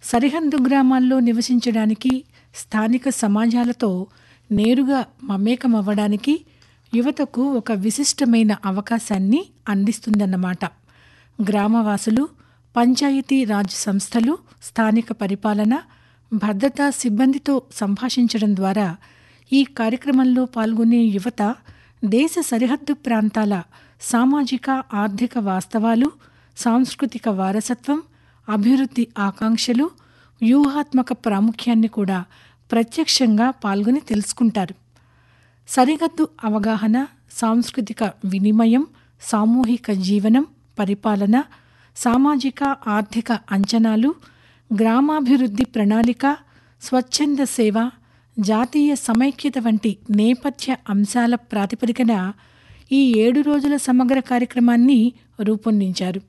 సరిహద్దు గ్రామాల్లో నివసించడానికి స్థానిక సమాజాలతో నేరుగా మమేకమవ్వడానికి యువతకు ఒక విశిష్టమైన అవకాశాన్ని అందిస్తుందన్నమాట గ్రామవాసులు పంచాయతీ రాజ్ సంస్థలు స్థానిక పరిపాలన భద్రతా సిబ్బందితో సంభాషించడం ద్వారా ఈ కార్యక్రమంలో పాల్గొనే యువత దేశ సరిహద్దు ప్రాంతాల సామాజిక ఆర్థిక వాస్తవాలు సాంస్కృతిక వారసత్వం అభివృద్ధి ఆకాంక్షలు వ్యూహాత్మక ప్రాముఖ్యాన్ని కూడా ప్రత్యక్షంగా పాల్గొని తెలుసుకుంటారు సరిహద్దు అవగాహన సాంస్కృతిక వినిమయం సామూహిక జీవనం పరిపాలన సామాజిక ఆర్థిక అంచనాలు గ్రామాభివృద్ధి ప్రణాళిక స్వచ్ఛంద సేవ జాతీయ సమైక్యత వంటి నేపథ్య అంశాల ప్రాతిపదికన ఈ ఏడు రోజుల సమగ్ర కార్యక్రమాన్ని రూపొందించారు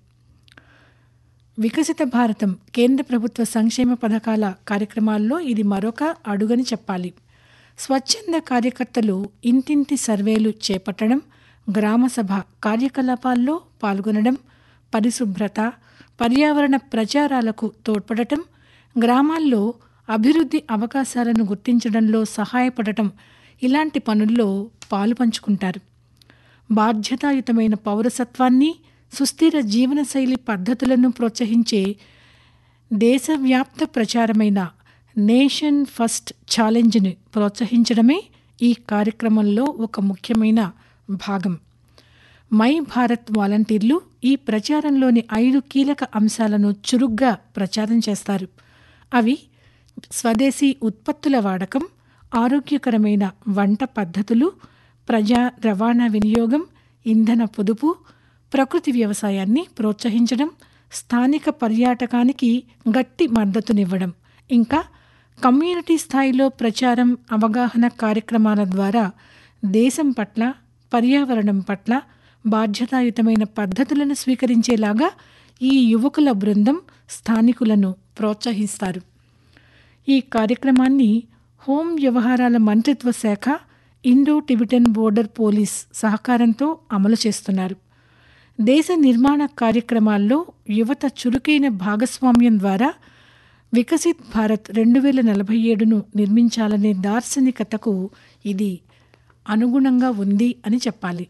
వికసిత భారతం కేంద్ర ప్రభుత్వ సంక్షేమ పథకాల కార్యక్రమాల్లో ఇది మరొక అడుగని చెప్పాలి స్వచ్ఛంద కార్యకర్తలు ఇంటింటి సర్వేలు చేపట్టడం గ్రామసభ కార్యకలాపాల్లో పాల్గొనడం పరిశుభ్రత పర్యావరణ ప్రచారాలకు తోడ్పడటం గ్రామాల్లో అభివృద్ధి అవకాశాలను గుర్తించడంలో సహాయపడటం ఇలాంటి పనుల్లో పాలు పంచుకుంటారు బాధ్యతాయుతమైన పౌరసత్వాన్ని సుస్థిర జీవనశైలి పద్ధతులను ప్రోత్సహించే దేశవ్యాప్త ప్రచారమైన నేషన్ ఫస్ట్ ఛాలెంజ్ని ప్రోత్సహించడమే ఈ కార్యక్రమంలో ఒక ముఖ్యమైన భాగం మై భారత్ వాలంటీర్లు ఈ ప్రచారంలోని ఐదు కీలక అంశాలను చురుగ్గా ప్రచారం చేస్తారు అవి స్వదేశీ ఉత్పత్తుల వాడకం ఆరోగ్యకరమైన వంట పద్ధతులు ప్రజా రవాణా వినియోగం ఇంధన పొదుపు ప్రకృతి వ్యవసాయాన్ని ప్రోత్సహించడం స్థానిక పర్యాటకానికి గట్టి మద్దతునివ్వడం ఇంకా కమ్యూనిటీ స్థాయిలో ప్రచారం అవగాహన కార్యక్రమాల ద్వారా దేశం పట్ల పర్యావరణం పట్ల బాధ్యతాయుతమైన పద్ధతులను స్వీకరించేలాగా ఈ యువకుల బృందం స్థానికులను ప్రోత్సహిస్తారు ఈ కార్యక్రమాన్ని హోం వ్యవహారాల మంత్రిత్వ శాఖ ఇండో టిబిటన్ బోర్డర్ పోలీస్ సహకారంతో అమలు చేస్తున్నారు దేశ నిర్మాణ కార్యక్రమాల్లో యువత చురుకైన భాగస్వామ్యం ద్వారా వికసిత్ భారత్ రెండు వేల నలభై ఏడును నిర్మించాలనే దార్శనికతకు ఇది అనుగుణంగా ఉంది అని చెప్పాలి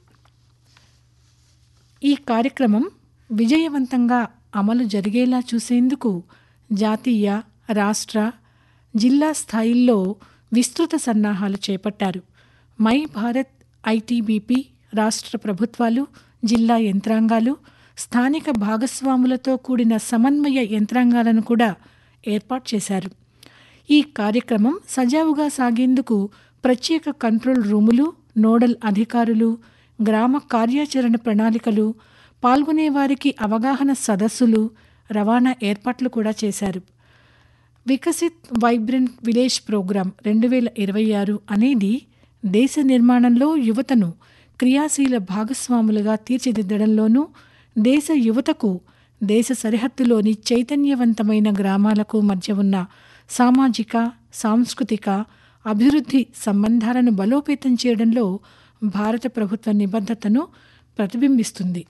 ఈ కార్యక్రమం విజయవంతంగా అమలు జరిగేలా చూసేందుకు జాతీయ రాష్ట్ర జిల్లా స్థాయిల్లో విస్తృత సన్నాహాలు చేపట్టారు మై భారత్ ఐటీబీపీ రాష్ట్ర ప్రభుత్వాలు జిల్లా యంత్రాంగాలు స్థానిక భాగస్వాములతో కూడిన సమన్వయ యంత్రాంగాలను కూడా ఏర్పాటు చేశారు ఈ కార్యక్రమం సజావుగా సాగేందుకు ప్రత్యేక కంట్రోల్ రూములు నోడల్ అధికారులు గ్రామ కార్యాచరణ ప్రణాళికలు పాల్గొనేవారికి అవగాహన సదస్సులు రవాణా ఏర్పాట్లు కూడా చేశారు వికసిత్ వైబ్రెంట్ విలేజ్ ప్రోగ్రాం రెండు వేల ఇరవై ఆరు అనేది దేశ నిర్మాణంలో యువతను క్రియాశీల భాగస్వాములుగా తీర్చిదిద్దడంలోనూ దేశ యువతకు దేశ సరిహద్దులోని చైతన్యవంతమైన గ్రామాలకు మధ్య ఉన్న సామాజిక సాంస్కృతిక అభివృద్ధి సంబంధాలను బలోపేతం చేయడంలో భారత ప్రభుత్వ నిబద్ధతను ప్రతిబింబిస్తుంది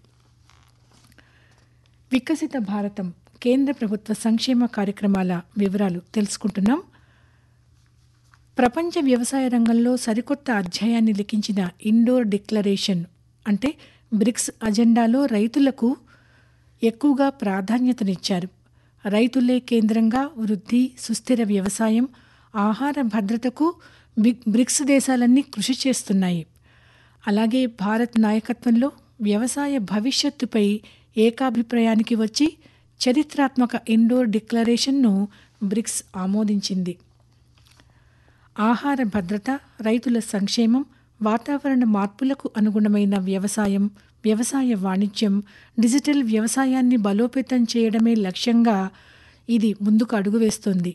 వికసిత భారతం కేంద్ర ప్రభుత్వ సంక్షేమ కార్యక్రమాల వివరాలు తెలుసుకుంటున్నాం ప్రపంచ వ్యవసాయ రంగంలో సరికొత్త అధ్యాయాన్ని లిఖించిన ఇండోర్ డిక్లరేషన్ అంటే బ్రిక్స్ అజెండాలో రైతులకు ఎక్కువగా ప్రాధాన్యతనిచ్చారు రైతులే కేంద్రంగా వృద్ధి సుస్థిర వ్యవసాయం ఆహార భద్రతకు బ్రిక్స్ దేశాలన్నీ కృషి చేస్తున్నాయి అలాగే భారత్ నాయకత్వంలో వ్యవసాయ భవిష్యత్తుపై ఏకాభిప్రాయానికి వచ్చి చరిత్రాత్మక ఇండోర్ డిక్లరేషన్ను బ్రిక్స్ ఆమోదించింది ఆహార భద్రత రైతుల సంక్షేమం వాతావరణ మార్పులకు అనుగుణమైన వ్యవసాయం వ్యవసాయ వాణిజ్యం డిజిటల్ వ్యవసాయాన్ని బలోపేతం చేయడమే లక్ష్యంగా ఇది ముందుకు అడుగు వేస్తోంది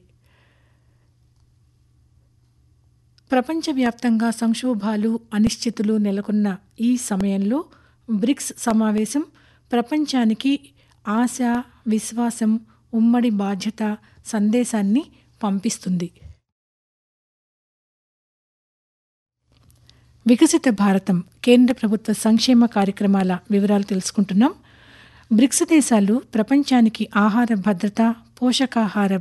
ప్రపంచవ్యాప్తంగా సంక్షోభాలు అనిశ్చితులు నెలకొన్న ఈ సమయంలో బ్రిక్స్ సమావేశం ప్రపంచానికి ఆశ విశ్వాసం ఉమ్మడి బాధ్యత సందేశాన్ని పంపిస్తుంది వికసిత భారతం కేంద్ర ప్రభుత్వ సంక్షేమ కార్యక్రమాల వివరాలు తెలుసుకుంటున్నాం బ్రిక్స్ దేశాలు ప్రపంచానికి ఆహార భద్రత పోషకాహార